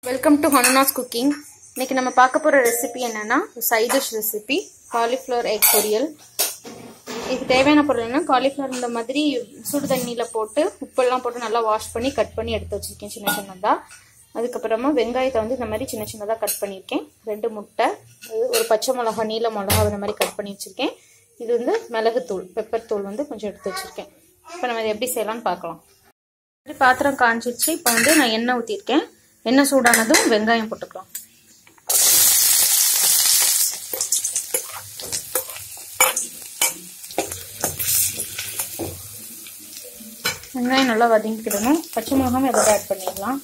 welcome to ஹனுனாஸ் cooking இன்னைக்கு நம்ம பார்க்க போகிற ரெசிபி என்னன்னா side dish recipe cauliflower egg பொரியல் இதுக்கு தேவையான பொருள் என்ன காலிஃப்ளவர் இந்த மாதிரி சுடு தண்ணியில் போட்டு உப்பெல்லாம் போட்டு நல்லா வாஷ் பண்ணி கட் பண்ணி எடுத்து வச்சிருக்கேன் சின்ன சின்னதாக அதுக்கப்புறமா வெங்காயத்தை வந்து இந்த மாதிரி சின்ன சின்னதாக கட் பண்ணியிருக்கேன் ரெண்டு முட்டை அது ஒரு பச்சை மிளகா நீல மிளகா இந்த மாதிரி கட் பண்ணி வச்சுருக்கேன் இது வந்து மிளகுத்தூள் பெப்பர் தூள் வந்து கொஞ்சம் எடுத்து வச்சுருக்கேன் இப்போ நம்ம இதை எப்படி செய்யலாம்னு பார்க்கலாம் பாத்திரம் காஞ்சிச்சு இப்போ வந்து நான் எண்ணெய் ஊற்றிருக்கேன் எண்ணெய் சூடானதும் வெங்காயம் போட்டுக்கலாம் வெங்காயம் நல்லா வதங்கிக்கிடணும் பச்சை மிளகாவும் இதோட ஆட் பண்ணிடலாம்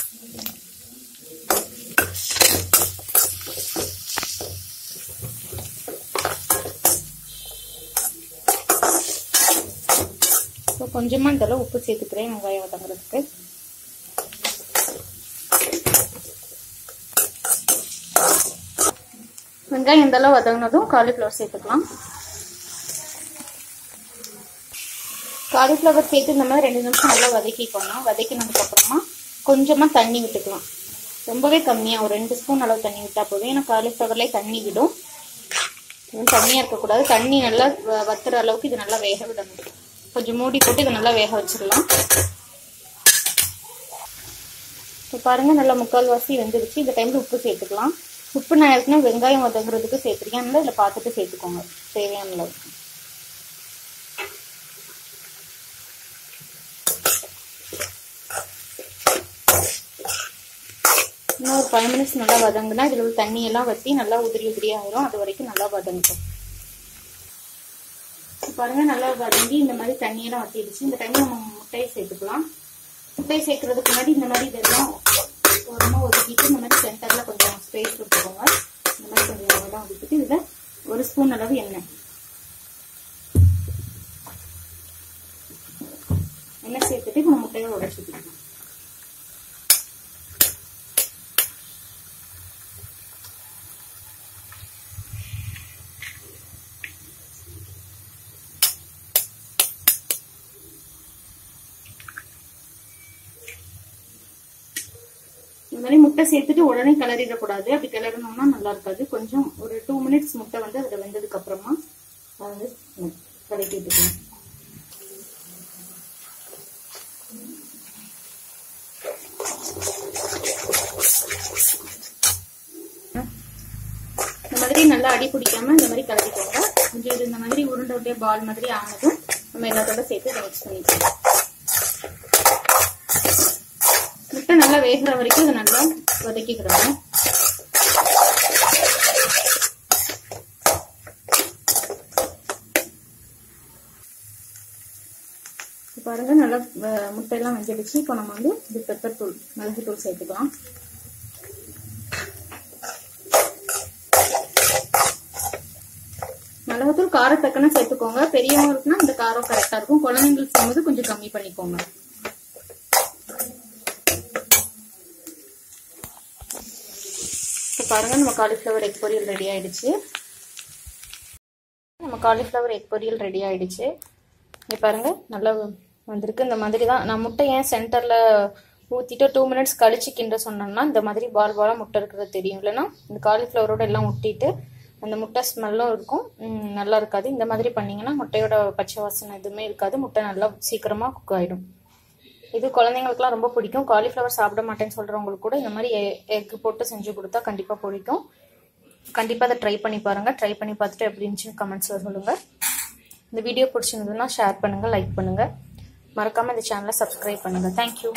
இப்போ கொஞ்சமாக இதெல்லாம் உப்பு சேர்த்துக்கிறேன் வெங்காயம் வதங்குறதுக்கு வெங்காயம் இந்தளவு வதங்கினதும் காலிஃப்ளவர் சேர்த்துக்கலாம் காலிஃப்ளவர் சேர்த்து இந்த மாதிரி ரெண்டு நிமிஷம் நல்லா வதக்கிக்கணும் வதக்கினதுக்கு அப்புறமா கொஞ்சமாக தண்ணி விட்டுக்கலாம் ரொம்பவே கம்மியாக ஒரு ரெண்டு ஸ்பூன் அளவு தண்ணி விட்டால் போதும் ஏன்னா காலிஃப்ளவர்லேயே தண்ணி விடும் இதுவும் தண்ணியாக இருக்கக்கூடாது தண்ணி நல்லா வத்துற அளவுக்கு இது நல்லா வேக விடணும் கொஞ்சம் மூடி போட்டு இதை நல்லா வேக வச்சிடலாம் இப்போ பாருங்கள் நல்லா முக்கால்வாசி வெந்துருச்சு இந்த டைமில் உப்பு சேர்த்துக்கலாம் உப்பு நான் ஏற்கனவே வெங்காயம் வதங்குறதுக்கு சேர்த்துருக்கேன் அதனால இதில் பார்த்துட்டு சேர்த்துக்கோங்க தேவையான அளவு இன்னும் ஒரு ஃபைவ் மினிட்ஸ் நல்லா வதங்குனா இதில் உள்ள தண்ணியெல்லாம் வற்றி நல்லா உதிரி உதிரி ஆயிரும் அது வரைக்கும் நல்லா வதங்கட்டும் பாருங்க நல்லா வதங்கி இந்த மாதிரி தண்ணியெல்லாம் வற்றிடுச்சு இந்த தண்ணி நம்ம முட்டையை சேர்த்துக்கலாம் முட்டையை சேர்க்கறதுக்கு முன்னாடி இந்த மாதிரி இதெல்லாம் ஓரமாக ஒதுக்கிட்டு இந்த மாதிரி சென்டரில் கொஞ்சம் ஸ்பேஸ் விட்டுக்கோங்க இந்த மாதிரி கொஞ்சம் இதெல்லாம் ஒதுக்கிட்டு இதில் ஒரு ஸ்பூன் அளவு எண்ணெய் எண்ணெய் சேர்த்துட்டு நம்ம முட்டையை உடச்சிக்கலாம் இந்த மாதிரி முட்டை சேர்த்துட்டு உடனே கிளறிடக்கூடாது அப்படி கிளறணும்னா நல்லா இருக்காது கொஞ்சம் ஒரு டூ மினிட்ஸ் முட்டை வந்து அதில் வெந்ததுக்கு அப்புறமா அதை வந்து கலக்கி விட்டுக்கணும் இந்த மாதிரி நல்லா அடி பிடிக்காம இந்த மாதிரி கலக்கிக்கோங்க கொஞ்சம் இது இந்த மாதிரி உருண்டை உருண்டை பால் மாதிரி ஆனதும் நம்ம எல்லாத்தோட சேர்த்து இதை மிக்ஸ் பண்ணிக்கலாம் முட்டை நல்லா வேகிற வரைக்கும் இதை நல்லா வதக்கிக்கிடணும் பாருங்க நல்லா முட்டையெல்லாம் வெஞ்சிடுச்சு இப்போ நம்ம வந்து இது பெப்பர் தூள் மிளகு தூள் சேர்த்துக்கலாம் மிளகுத்தூள் காரத்தக்கன சேர்த்துக்கோங்க பெரியவங்களுக்குனா இந்த காரம் கரெக்டா இருக்கும் குழந்தைங்களுக்கு செய்யும்போது கொஞ்சம் கம்மி பண்ணிக்கோங்க இப்போ பாருங்கள் நம்ம காலிஃப்ளவர் எக் பொரியல் ரெடி ஆயிடுச்சு நம்ம காலிஃப்ளவர் எக் பொரியல் ரெடி ஆயிடுச்சு இங்கே பாருங்கள் நல்லா வந்திருக்கு இந்த மாதிரி தான் நான் முட்டை ஏன் சென்டரில் ஊற்றிட்டு டூ மினிட்ஸ் கழிச்சு கிண்ட சொன்னோம்னா இந்த மாதிரி பால் பாலாக முட்டை இருக்கிறது தெரியும் இல்லைன்னா இந்த காலிஃப்ளவரோட எல்லாம் ஒட்டிட்டு அந்த முட்டை ஸ்மெல்லும் இருக்கும் நல்லா இருக்காது இந்த மாதிரி பண்ணிங்கன்னா முட்டையோட பச்சை வாசனை எதுவுமே இருக்காது முட்டை நல்லா சீக்கிரமாக குக் ஆகிடும் இது குழந்தைங்களுக்குலாம் ரொம்ப பிடிக்கும் காலிஃப்ளவர் சாப்பிட மாட்டேன்னு சொல்கிறவங்களுக்கு கூட இந்த மாதிரி எக் போட்டு செஞ்சு கொடுத்தா கண்டிப்பாக பிடிக்கும் கண்டிப்பாக அதை ட்ரை பண்ணி பாருங்கள் ட்ரை பண்ணி பார்த்துட்டு எப்படி இருந்துச்சுன்னு கமெண்ட்ஸில் சொல்லுங்கள் இந்த வீடியோ பிடிச்சிருந்ததுன்னா ஷேர் பண்ணுங்கள் லைக் பண்ணுங்கள் மறக்காமல் இந்த சேனலை சப்ஸ்கிரைப் பண்ணுங்கள் தேங்க்யூ